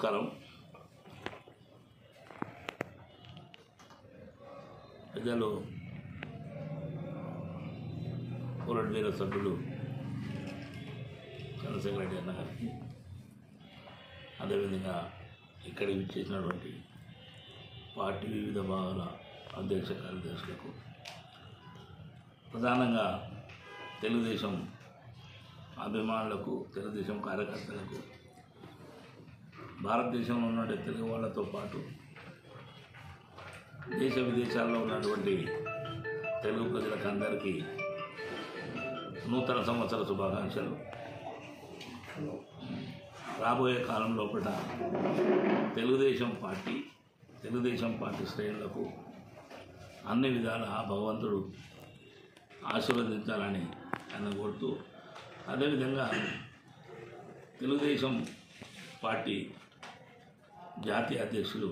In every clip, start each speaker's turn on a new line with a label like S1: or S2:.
S1: నమస్కారం పెద్దలు కోరటి వీర సభ్యులు చంద్రశేఖర రెడ్డి అన్న గారికి అదేవిధంగా ఇక్కడికి విచ్చేసినటువంటి పార్టీ వివిధ భాగాల అధ్యక్ష కార్యదర్శులకు ప్రధానంగా తెలుగుదేశం అభిమానులకు తెలుగుదేశం కార్యకర్తలకు భారతదేశంలో ఉన్న తెలుగు వాళ్ళతో పాటు దేశ విదేశాల్లో ఉన్నటువంటి తెలుగు ప్రజలకు అందరికీ నూతన సంవత్సర శుభాకాంక్షలు రాబోయే కాలం లోపల తెలుగుదేశం పార్టీ తెలుగుదేశం పార్టీ శ్రేణులకు అన్ని విధాల భగవంతుడు ఆశీర్వదించాలని ఆయన కోరుతూ అదేవిధంగా తెలుగుదేశం పార్టీ జాతీయ అధ్యక్షులు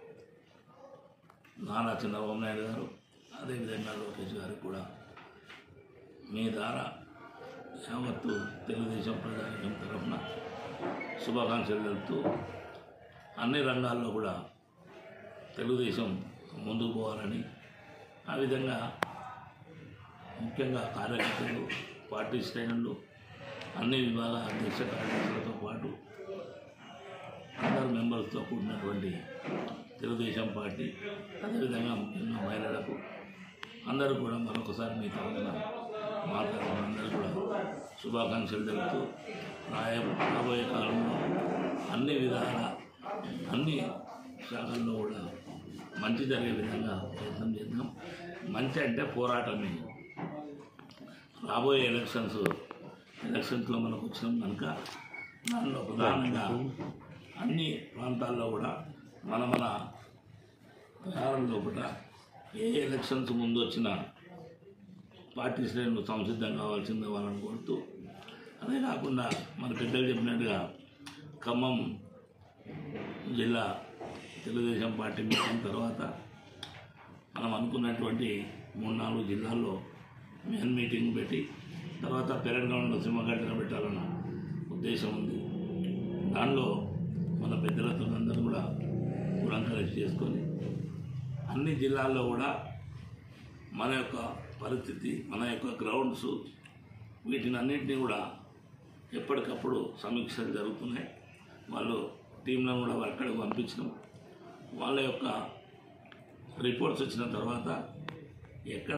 S1: నారా చంద్రబాబు నాయుడు గారు అదేవిధంగా లోకేష్ గారికి కూడా మీ ద్వారా యావత్తు తెలుగుదేశం ప్రజానికం తరఫున శుభాకాంక్షలు తెలుపుతూ అన్ని రంగాల్లో కూడా తెలుగుదేశం ముందుకు పోవాలని ఆ విధంగా ముఖ్యంగా కార్యకర్తలు పార్టీ శ్రేణులు అన్ని విభాగాల అధ్యక్ష కార్యదర్శులతో పాటు అందరు మెంబర్స్తో కూడినటువంటి తెలుగుదేశం పార్టీ అదేవిధంగా ముఖ్యంగా మహిళలకు అందరూ కూడా మరొకసారి మీ తరఫున మాట్లాడిన అందరూ కూడా శుభాకాంక్షలు తెలుపుతూ రాయ రాబోయే కాలంలో అన్ని విధాల అన్ని శాఖల్లో కూడా మంచి జరిగే విధంగా ప్రయత్నం చేద్దాం మంచి అంటే పోరాటమే రాబోయే ఎలక్షన్స్ ఎలక్షన్స్లో మనకు వచ్చినాం కనుక దానిలో ప్రధానంగా అన్ని ప్రాంతాల్లో కూడా మన మన వ్యవహారం లోపల ఏ ఎలక్షన్స్ ముందు వచ్చిన పార్టీ శ్రేణులు సంసిద్ధం కావాల్సిందే వాళ్ళని కోరుతూ అదే కాకుండా మన పెద్దలు చెప్పినట్టుగా ఖమ్మం జిల్లా తెలుగుదేశం పార్టీ మీటింగ్ తర్వాత మనం అనుకున్నటువంటి మూడు నాలుగు జిల్లాల్లో మెయిన్ మీటింగ్ పెట్టి తర్వాత తెలంగాణలో సింహగడ్డన పెట్టాలన్న ఉద్దేశం ఉంది దానిలో మన పెద్దలతో అందరూ కూడా పురంకరేజ్ చేసుకొని అన్ని జిల్లాల్లో కూడా మన యొక్క పరిస్థితి మన యొక్క గ్రౌండ్స్ వీటిని అన్నింటినీ కూడా ఎప్పటికప్పుడు సమీక్షలు జరుగుతున్నాయి వాళ్ళు టీంలను కూడా అక్కడికి పంపించడం వాళ్ళ యొక్క రిపోర్ట్స్ వచ్చిన తర్వాత ఎక్కడ